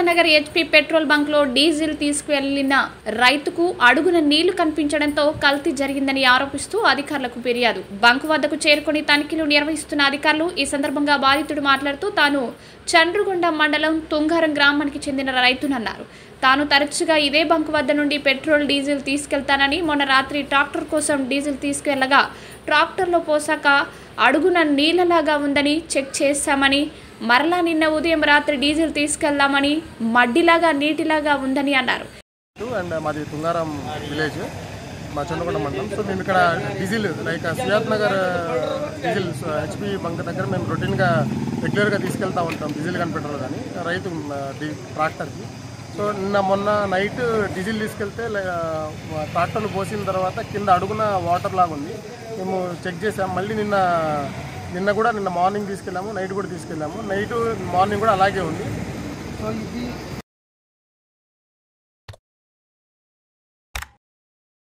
Nagar HP petrol bunk లో diesel తీసుకువెళ్లిన రైతుకు అడుగున నీళ్లు కనిపించడంతో కల్తీ జరిగిందని ఆరోపిస్తూ అధికారులకు ఫిర్యాదు బంక్ వద్దకు చేరుకుని తనిఖీలు నిర్వహిస్తున్న అధికారులు ఈ సందర్భంగా బాధితుడు మాట్లాడుతూ తాను చండ్రుగొండ మండలం తుంగారం గ్రామానికి చెందిన రైతునన్నారు తాను తరచుగా ఇదే బంక్ వద్ద నుండి పెట్రోల్ డీజిల్ తీసుకెళ్తానని మొన్న రాత్రి ట్రాక్టర్ కోసం డీజిల్ తీసుకెళ్లగా ట్రాక్టర్లో పోసాక అడుగున నీళ్ళలాగా ఉందని చెక్ చేశామని మరలా నిన్న ఉదయం రాత్రి డీజిల్ తీసుకెళ్దామని మడ్డిలాగా నీటిలాగా ఉందని అన్నారు అండ్ మాది తుంగారం విలేజ్ మా చంద్రకొండ మండలం సో మేము ఇక్కడ డీజిల్ లైక్ సుయాత్ నగర్ డీజిల్ హెచ్పి బంక్ దగ్గర మేము రొటీన్గా రెగ్యులర్గా తీసుకెళ్తా ఉంటాం డీజిల్ కానీ పెట్రోల్ కానీ రైతు ఆ, డీ- ట్రాక్టర్కి సో నిన్న మొన్న నైట్ డీజిల్ తీసుకెళ్తే లై- ఆ, ట్రాక్టర్లు పోసిన తర్వాత కింద అడుగున వాటర్ లాగా ఉంది మేము చెక్ చేసాం మళ్ళీ నిన్న నిన్న కూడా నిన్న మార్నింగ్ తీసుకెళ్ళాము నైట్ కూడా తీసుకెళ్ళాము నైట్ మార్నింగ్ కూడా అలాగే ఉంది సో ఇది